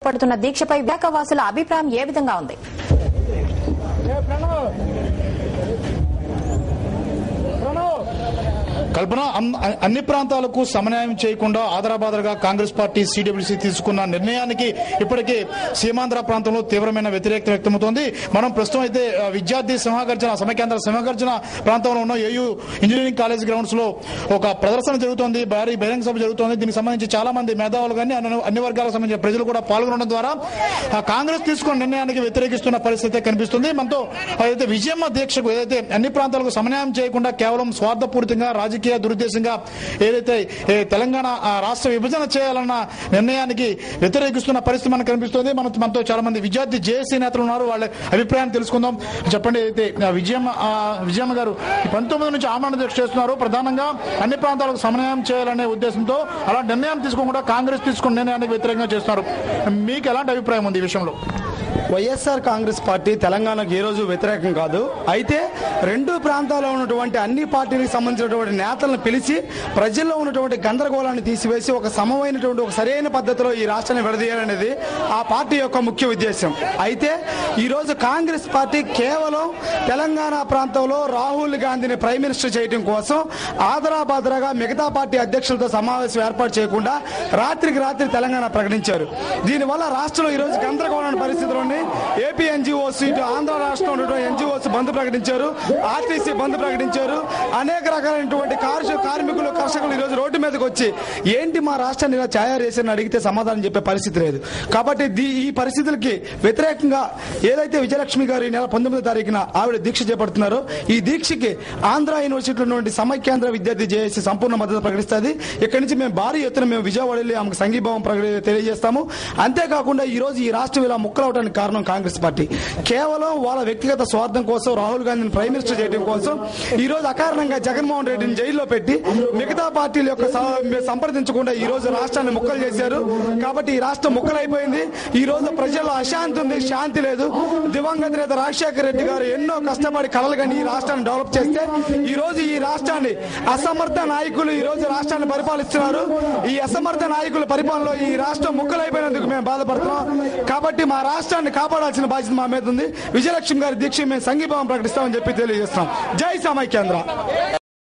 పడుతున్న దీక్షపై విశాఖవాసుల అభిప్రాయం ఏ విధంగా ఉంది కల్పన అన్- అన్ని ప్రాంతాలకు సమన్వయం చేయకుండా ఆదరాబాదరగా కాంగ్రెస్ పార్టీ సిడబ్ల్యూసీ తీసుకున్న నిర్ణయానికి ఇప్పటికే సీమాంధ్ర ప్రాంతంలో తీవ్రమైన వ్యతిరేకత వ్యక్తమవుతోంది మనం ప్రస్తుతం అయితే ఆ, విద్యార్థి సింహగర్జన సమైకేంద్ర సింహగర్జన ప్రాంతంలో ఉన్న ఏయూ ఇంజనీరింగ్ కాలేజ్ గ్రౌండ్స్ లో ఒక ప్రదర్శన జరుగుతోంది భారీ బహిరంగ సభ జరుగుతోంది దీనికి సంబంధించి చాలా మంది మేధావులు కానీ అన్ని- అన్ని వర్గాలకు సంబంధించిన ప్రజలు కూడా పాల్గొనడం ద్వారా ఆ, కాంగ్రెస్ తీసుకున్న నిర్ణయానికి వ్యతిరేకిస్తున్న పరిస్థితి కనిపిస్తుంది మనతో ఏదైతే విజయమ్మ దీక్షకు ఏదైతే అన్ని ప్రాంతాలకు సమన్వయం చేయకుండా కేవలం స్వార్థపూరితంగా రాజకీయ దురుద్దేశంగా ఏదైతే ఏ, తెలంగాణ ఆ, రాష్ట్ర విభజన చేయాలన్న నిర్ణయానికి వ్యతిరేకిస్తున్న పరిస్థితి మనకు కనిపిస్తుంది మన మనతో చాలా మంది విద్యార్థి జేఏసీ నేతలు ఉన్నారు వాళ్ళ అభిప్రాయం తెలుసుకుందాం చెప్పండి అయితే ఆ, విజయమ్మ ఆ, విజయమ్మ గారు ఈ పంతొమ్మిది నుంచి ఆమరణ దీక్ష చేస్తున్నారు ప్రధానంగా అన్ని ప్రాంతాలకు సమన్వయం చేయాలనే ఉద్దేశంతో అలాంటి నిర్ణయం తీసుకోకుండా కాంగ్రెస్ తీసుకున్న నిర్ణయానికి వ్యతిరేకంగా చేస్తున్నారు మీకు ఎలాంటి అభిప్రాయం ఉంది ఈ విషయంలో వైఎస్ఆర్ కాంగ్రెస్ పార్టీ తెలంగాణకు ఏ రోజు వ్యతిరేకం కాదు అయితే రెండు ప్రాంతాల్లో ఉన్నటువంటి అన్ని పార్టీలకు సంబంధించినటువంటి నేతలను పిలిచి ప్రజల్లో ఉన్నటువంటి గందరగోళాన్ని తీసివేసి ఒక సమమైనటువంటి ఒక సరైన పద్ధతిలో ఈ రాష్ట్రాన్ని విడదీయాలనేది ఆ పార్టీ యొక్క ముఖ్య ఉద్దేశం అయితే ఈ రోజు కాంగ్రెస్ పార్టీ కేవలం తెలంగాణ ప్రాంతంలో రాహుల్ గాంధీని ప్రైమ్ మినిస్టర్ చేయడం కోసం ఆదరాబాదరాగా మిగతా పార్టీ అధ్యక్షులతో సమావేశం ఏర్పాటు చేయకుండా రాత్రికి రాత్రి తెలంగాణ ప్రకటించారు దీనివల్ల రాష్ట్రంలో ఈ రోజు గందరగోళమైన పరిస్థితుల్లోని ఏపీ ఎన్జిఓస్ ఇటు ఆంధ్ర రాష్ట్రంలో ఉన్నటువంటి ఎన్జిఓస్ బంద్ ప్రకటించారు ఆర్టీసీ బంద్ ప్రకటించారు అనేక రకాలైనటువంటి కారు కార్మికులు కర్షకులు ఈ రోజు రోడ్డు మీదకి వచ్చి ఏంటి మా రాష్ట్రాన్ని ఇలా తయారు చేశారని అడిగితే సమాధానం చెప్పే పరిస్థితి లేదు కాబట్టి దీ- ఈ పరిస్థితులకి వ్యతిరేకంగా ఏదైతే విజయలక్ష్మి గారు ఈ నెల పంతొమ్మిదో తారీఖున ఆవిడ దీక్ష చేపడుతున్నారో ఈ దీక్షకి ఆంధ్ర యూనివర్సిటీలో ఉన్నటువంటి సమైక్యాంధ్ర విద్యార్థి జేఏసీ సంపూర్ణ మద్దతు ప్రకటిస్తుంది ఇక్కడి నుంచి మేము భారీ ఎత్తున మేము విజయవాడ వెళ్ళి ఆమెకు సంఘీభావం ప్రకటి- తెలియజేస్తాము అంతేకాకుండా ఈ రోజు ఈ రాష్ట్రం ఇలా ముక్కలవడానికి కారణం కాంగ్రెస్ పార్టీ కేవలం వాళ్ళ వ్యక్తిగత స్వార్థం కోసం రాహుల్ గాంధీని ప్రైమ్ మినిస్టర్ చేయడం కోసం ఈ రోజు అకారణంగా జగన్మోహన్ రెడ్డిని జైల్లో పెట్టి మిగతా పార్టీల యొక్క స- సంప్రదించకుండా ఈ రోజు రాష్ట్రాన్ని ముక్కలు చేశారు కాబట్టి ఈ రాష్ట్రం ముక్కలైపోయింది ఈ రోజు ప్రజల్లో అశాంతి ఉంది శాంతి లేదు దివంగత నేత రాజశేఖర రెడ్డి గారు ఎన్నో కష్టపడి కలలుగని ఈ రాష్ట్రాన్ని డెవలప్ చేస్తే ఈ రోజు ఈ రాష్ట్రాన్ని అసమర్థ నాయకులు ఈ రోజు రాష్ట్రాన్ని పరిపాలిస్తున్నారు ఈ అసమర్థ నాయకుల పరిపాలనలో ఈ రాష్ట్రం ముక్కలైపోయినందుకు మేము బాధపడుతున్నాం కాబట్టి మా రాష్ట్రాన్ని కాపాడాల్సిన బాధ్యత మా మీద ఉంది విజయలక్ష్మి గారి దీక్ష మేము సంఘీభావం ప్రకటిస్తామని చెప్పి తెలియజేస్తాం జై సమైక్యాంధ్ర